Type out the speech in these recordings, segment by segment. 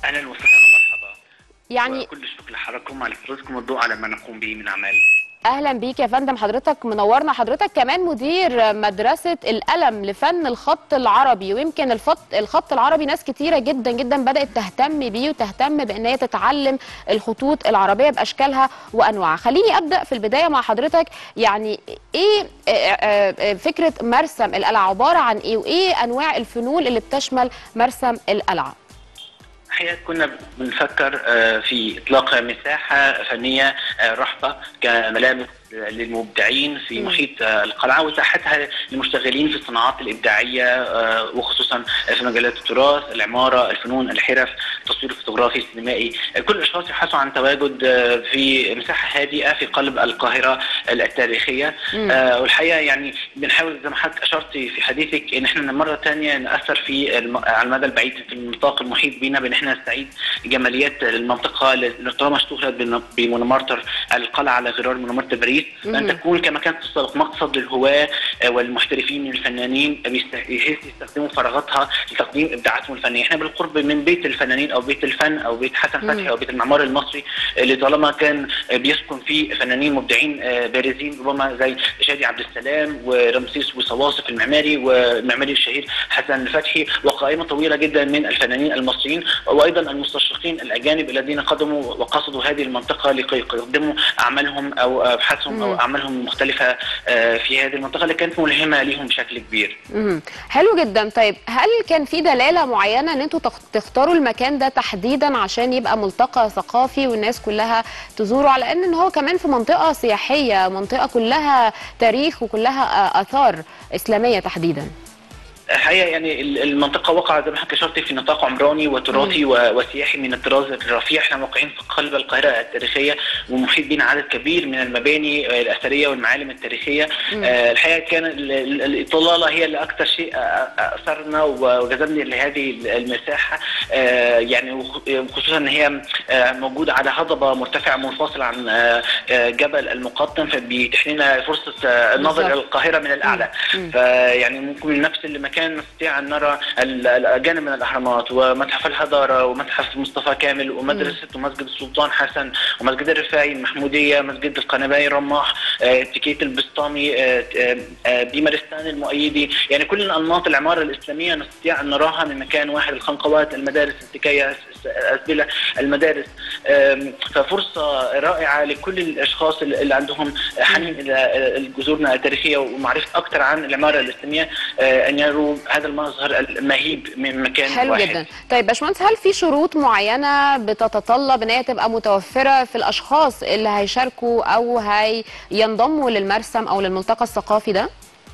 اهلا وسهلا ومرحبا يعني وكل الشكر لحضراتكم على فرصتكم الضوء على ما نقوم به من اعمال اهلا بيك يا فندم حضرتك منورنا حضرتك كمان مدير مدرسه القلم لفن الخط العربي ويمكن الخط الخط العربي ناس كتيره جدا جدا بدات تهتم بيه وتهتم بان هي تتعلم الخطوط العربيه باشكالها وانواعها خليني ابدا في البدايه مع حضرتك يعني ايه آه، آه، آه، فكره مرسم القلعه عباره عن ايه وايه انواع الفنون اللي بتشمل مرسم القلعه الحقيقه كنا بنفكر آه، في اطلاق مساحه فنيه آه، رحبه كملابس للمبدعين في مم. محيط آه، القلعه واتاحتها للمشتغلين في الصناعات الابداعيه آه، وخصوصا في مجالات التراث، العماره، الفنون، الحرف، التصوير الفوتوغرافي السينمائي، كل الاشخاص يبحثوا عن تواجد آه، في مساحه هادئه في قلب القاهره التاريخيه مم. آه، والحقيقه يعني بنحاول زي ما حضرتك اشرت في حديثك ان احنا مره ثانيه ناثر في الم... على المدى البعيد في النطاق المحيط بنا بان احنا نستعيد جماليات المنطقه اللي طالما اشتهرت بن- بمنمره القلعه على غرار منمره باريس مم. ان تكون كما كانت في السابق مقصد للهواه آه، والمحترفين من الفنانين بيست- بحيث يستخدموا فراغاتها لتقديم ابداعاتهم الفنيه، احنا بالقرب من بيت الفنانين او بيت الفن او بيت حسن مم. فتحي او بيت المعمار المصري اللي طالما كان آه، بيسكن فيه فنانين مبدعين آه، بارزين ربما زي شادي عبد السلام ورمسيس وصواصف المعماري والمعماري الشهير حسن فتحي وقائمه طويله جدا من الفنانين المصريين وايضا المستشرقين الاجانب الذين قدموا وقصدوا هذه المنطقه لكي يقدموا اعمالهم او ابحاثهم او مم. اعمالهم المختلفه آه، في هذه المنطقه اللي كانت ملهمه ليهم بشكل كبير. مم. حلو جدا طيب هل كان في دلاله معينه ان انتوا تخ- تختاروا المكان ده تحديدا عشان يبقى ملتقى ثقافي والناس كلها تزوره على ان إن هو كمان في منطقه سياحيه منطقه كلها تاريخ وكلها آه، اثار اسلاميه تحديدا الحقيقه يعني ال- المنطقه وقعت زي ما حضرتك اشرت في نطاق عمراني وتراثي و- وسياحي من الطراز الرفيع احنا واقعين في قلب القاهره التاريخيه ومحيط بينا عدد كبير من المباني آه، الاثريه والمعالم التاريخيه مم. آه، الحقيقه كان ال- ال- الاطلاله هي اللي اكثر شيء آه، آه، اثرنا وجذبني لهذه المساحه آه، يعني وخ- خصوصا ان هي آه، موجوده على هضبه مرتفعه منفصله عن آه، آه، جبل المقطم فبيتيح لنا فرصه آه، النظر بالظبط. الى القاهره من الاعلى مم. فيعني ممكن من نفس المكان نستطيع ان نرى ال- الجانب من الاهرامات ومتحف الحضاره ومتحف مصطفى كامل ومدرسه ومسجد السلطان حسن ومسجد الرفاعي المحموديه مسجد القنباي الرماح آه، تكيت البسطامي آه، آه، آه، بيمارستان المؤيدي يعني كل الانماط العماره الاسلاميه نستطيع ان نراها من مكان واحد الخنقوات المدارس التكايه الاسبله المدارس آم، ففرصه رائعه لكل الاشخاص اللي عندهم حنين الى جذورنا التاريخيه ومعرفه اكثر عن العماره الاسلاميه آه، ان يروا هذا المظهر المهيب من مكان حلو واحد جدا طيب باشمهندس هل في شروط معينه بتتطلب ان هي تبقى متوفره في الاشخاص اللي هيشاركوا او هينضموا للمرسم او للملتقى الثقافي ده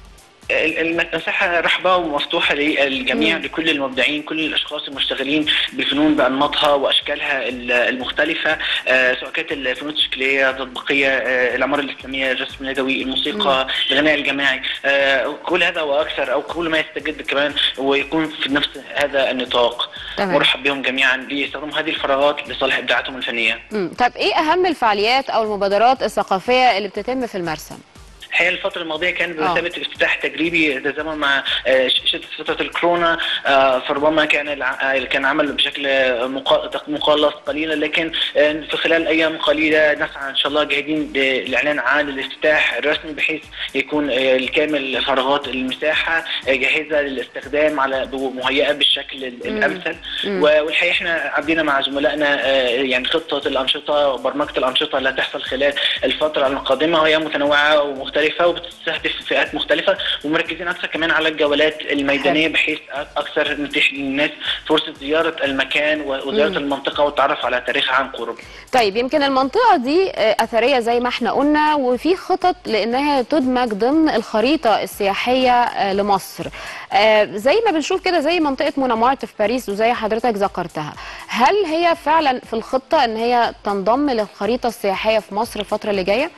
المساحة رحبة ومفتوحة للجميع مم. لكل المبدعين كل الأشخاص المشتغلين بالفنون بأنماطها وأشكالها ال- المختلفة آه، سواء كانت الفنون التشكيلية التطبيقية آه، العمارة الإسلامية الرسم اليدوي الموسيقى الغناء الجماعي آه، كل هذا وأكثر أو كل ما يستجد كمان ويكون في نفس هذا النطاق تمام. مرحب بهم جميعا ليستخدموا هذه الفراغات لصالح إبداعاتهم الفنية مم. طب ايه اهم الفعاليات او المبادرات الثقافيه اللي بتتم في المرسم الحقيقه الفتره الماضيه كانت آه. بمثابه افتتاح تجريبي تزامن مع آه، شده فتره الكورونا آه، فربما كان الع- آه، كان عمل بشكل آه، مقا- مقلص قليلا لكن آه، في خلال ايام قليله نسعى ان شاء الله جاهدين بالاعلان عن الافتتاح الرسمي بحيث يكون آه، الكامل فراغات المساحه آه، جاهزه للاستخدام على مهيئه بالشكل ال- مم. الامثل مم. و- والحقيقه احنا عدينا مع زملائنا آه، يعني خطه الانشطه وبرمجه الانشطه اللي هتحصل خلال الفتره القادمه وهي متنوعه ومختلفه وبتستهدف فئات مختلفه ومركزين اكثر كمان على الجولات الميدانيه بحيث اكثر نتيح للناس فرصه زياره المكان وزياره مم. المنطقه والتعرف على تاريخها عن قرب. طيب يمكن المنطقة دي آه، أثرية زي ما احنا قلنا وفي خطط لأنها تدمج ضمن الخريطة السياحية آه، لمصر آه، زي ما بنشوف كده زي منطقة مونامارت في باريس وزي حضرتك ذكرتها هل هي فعلا في الخطة أن هي تنضم للخريطة السياحية في مصر الفترة اللي جاية؟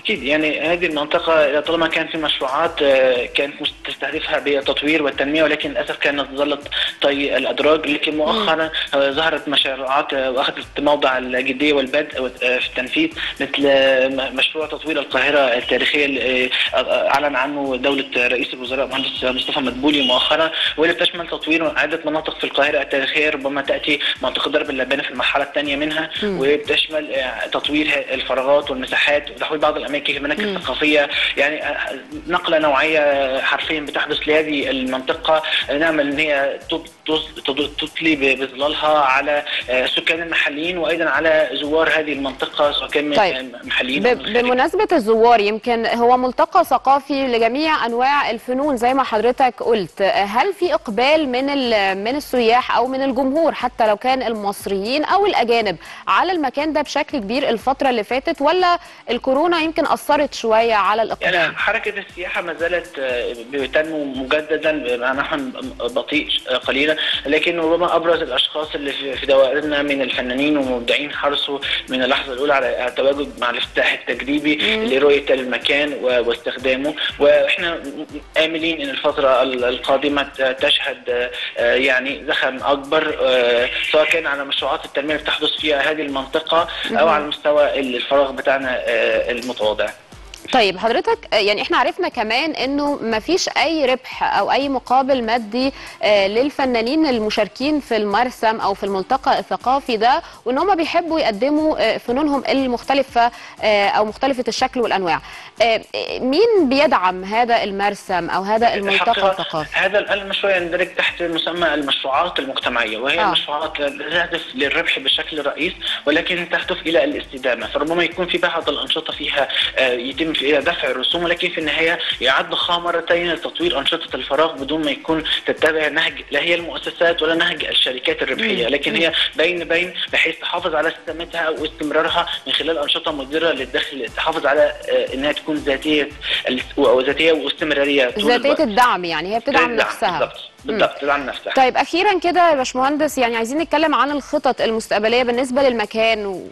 اكيد يعني هذه المنطقه طالما كان في مشروعات آه، كانت مست- تستهدفها بالتطوير والتنميه ولكن للاسف كانت ظلت طي الادراج لكن مؤخرا آه، ظهرت مشروعات آه، واخذت موضع الجديه والبدء آه، في التنفيذ مثل آه، م- مشروع تطوير القاهره التاريخيه اللي آه، آه، اعلن عنه دوله رئيس الوزراء مهندس مصطفى مدبولي مؤخرا واللي بتشمل تطوير عده مناطق في القاهره التاريخيه ربما تاتي منطقه درب اللبانه في المرحله الثانيه منها وبتشمل آه، تطوير ه- الفراغات والمساحات وتحويل بعض الاماكن المراكز الثقافيه يعني آه، نقله نوعيه حرفيا بتحدث لهذه المنطقه آه، نامل ان هي تط- تص- تض- تطلي ب- بظلالها على آه، السكان المحليين وايضا على زوار هذه المنطقه سواء كان من- طيب. آه، محليين ب- أو من خارج. بمناسبة الزوار يمكن هو ملتقى ثقافي لجميع أنواع الفنون زي ما حضرتك قلت هل في إقبال من ال- من السياح أو من الجمهور حتى لو كان المصريين أو الأجانب على المكان ده بشكل كبير الفترة اللي فاتت ولا الكورونا يمكن أثرت شوية على الإقبال؟ يعني حركة السياحة ما زالت آه، بتنمو مجددا مع نحو بطيء آه، قليلا لكن ربما أبرز الأشخاص اللي في- في دوائرنا من الفنانين والمبدعين حرصوا من اللحظة الأولى على التواجد مع الافتتاح التجريبي لرؤية المكان و- واستخدامه وإحنا آملين أن الفترة ال- القادمة ت- تشهد آه، آه، يعني زخم أكبر آه، سواء كان على مشروعات التنمية اللي تحدث فيها هذه المنطقة أو على مستوى الفراغ بتاعنا آه، المتواضع طيب حضرتك آه، يعني احنا عرفنا كمان انه ما فيش اي ربح او اي مقابل مادي آه، للفنانين المشاركين في المرسم او في الملتقى الثقافي ده وان هم بيحبوا يقدموا آه، فنونهم المختلفه آه، او مختلفه الشكل والانواع آه، مين بيدعم هذا المرسم او هذا الملتقى الحقيقة الثقافي هذا المشروع يندرج تحت مسمى المشروعات المجتمعية وهي آه. آه. مشروعات لا تهدف للربح بشكل رئيس ولكن تهدف إلى الاستدامة فربما يكون في بعض الأنشطة فيها آه، يتم فيها دفع الرسوم ولكن في النهاية يعد ضخها مرتين لتطوير أنشطة الفراغ بدون ما يكون تتبع نهج لا هي المؤسسات ولا نهج الشركات الربحية لكن هي بين بين بحيث تحافظ على استدامتها أو استمرارها من خلال أنشطة مدرة للدخل تحافظ على آه، إنها تكون ذاتية وذاتية واستمرارية طول الوقت. ذاتيه الدعم يعني هي بتدعم تدعم نفسها بالضبط بالضبط تدعم نفسها طيب اخيرا كده يا باشمهندس يعني عايزين نتكلم عن الخطط المستقبليه بالنسبه للمكان و...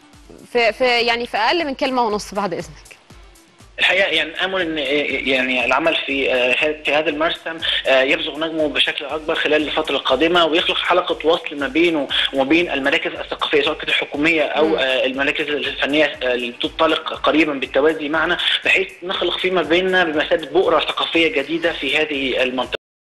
في في يعني في اقل من كلمه ونص بعد اذنك الحقيقه يعني امل ان يعني العمل في آه، في هذا المرسم آه، يبزغ نجمه بشكل اكبر خلال الفتره القادمه ويخلق حلقه وصل ما بينه وما بين المراكز الثقافيه سواء كانت الحكوميه او آه، المراكز الفنيه آه، اللي تنطلق قريبا بالتوازي معنا بحيث نخلق فيما بيننا بمثابه بؤره ثقافيه جديده في هذه المنطقه